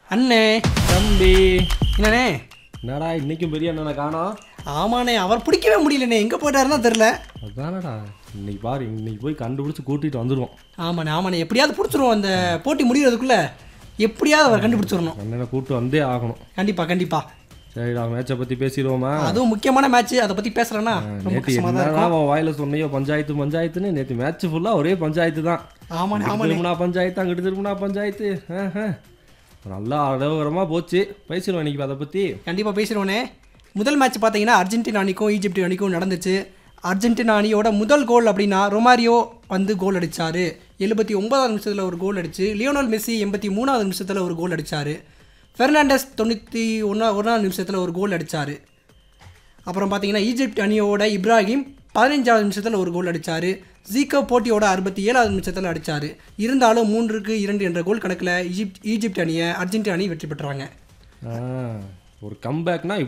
அண்ணே தம்பி என்னண்ணே என்னடா இன்னைக்கும் பெரிய அண்ணனை காணோம் ஆமாண்ணே அவர் பிடிக்கவே முடியலண்ணே எங்கே போயிட்டாருன்னா தெரில அதானடா இன்னைக்கு பாரு இன்னைக்கு போய் கண்டுபிடிச்சு கூட்டிட்டு வந்துடுவோம் ஆமாண்ணே ஆமாண்ணே எப்படியாவது பிடிச்சிருவோம் அந்த போட்டி முடிகிறதுக்குள்ள எப்படியாவது அவர் கண்டுபிடிச்சிடணும் அண்ணனை கூட்டு வந்தே ஆகணும் கண்டிப்பா கண்டிப்பா சரிடா மேட்சை பத்தி பேசிடுவோமா அதுவும் முக்கியமான மேட்ச் அதை பற்றி பேசுகிறேன்னா ரொம்ப நேற்று கஷ்டமாக தான் என்னதான் அவன் வாயில சொன்னியோ பஞ்சாயத்து பஞ்சாயத்துன்னு நேற்று மேட்ச் ஃபுல்லா ஒரே பஞ்சாயத்து தான் ஆமாண்ணே இங்கிட்டு ஆமாண்ணே திரும்பினா பஞ்சாயத்து அங்கிட்டு திரும்பினா பஞ்சாயத்து ஆஹ், ஆஹ். நல்லா அழகரமாக போச்சு பேசிடுவோம் இன்னைக்கு அதை பத்தி கண்டிப்பாக பேசிடுவோண்ணே முதல் மேட்ச் பார்த்தீங்கன்னா அர்ஜென்டினா அணிக்கும் ஈஜிப்ட் அணிக்கும் நடந்துச்சு அர்ஜென்டினா அணியோட முதல் கோல் அப்படின்னா ரொமாரியோ வந்து கோல் அடிச்சாரு எழுபத்தி ஒன்பதாவது நிமிஷத்தில் ஒரு கோல் அடிச்சு லியோனல் மெஸ்ஸி எண்பத்தி மூணாவது நிமிஷத்தில் ஒரு கோல் அடிச்சாரு ஃபெர்னாண்டஸ் தொண்ணூற்றி ஒன்றா ஒன்றாவது நிமிஷத்தில் ஒரு கோல் அடிச்சாரு அப்புறம் பார்த்தீங்கன்னா ஈஜிப்ட் அணியோட இப்ராஹிம் பதினஞ்சாவது நிமிஷத்தில் ஒரு கோல் அடிச்சாரு ஜீக்கோ போட்டியோட அறுபத்தி ஏழாவது நிமிஷத்தில் அடிச்சாரு இருந்தாலும் மூன்றுக்கு இரண்டு என்ற கோல் கணக்கில் ஈஜிப்ட் ஈஜிப்ட் அணியை அர்ஜென்டினா அணி வெற்றி பெற்றாங்க ஆ, ஒரு கம்பேக்னா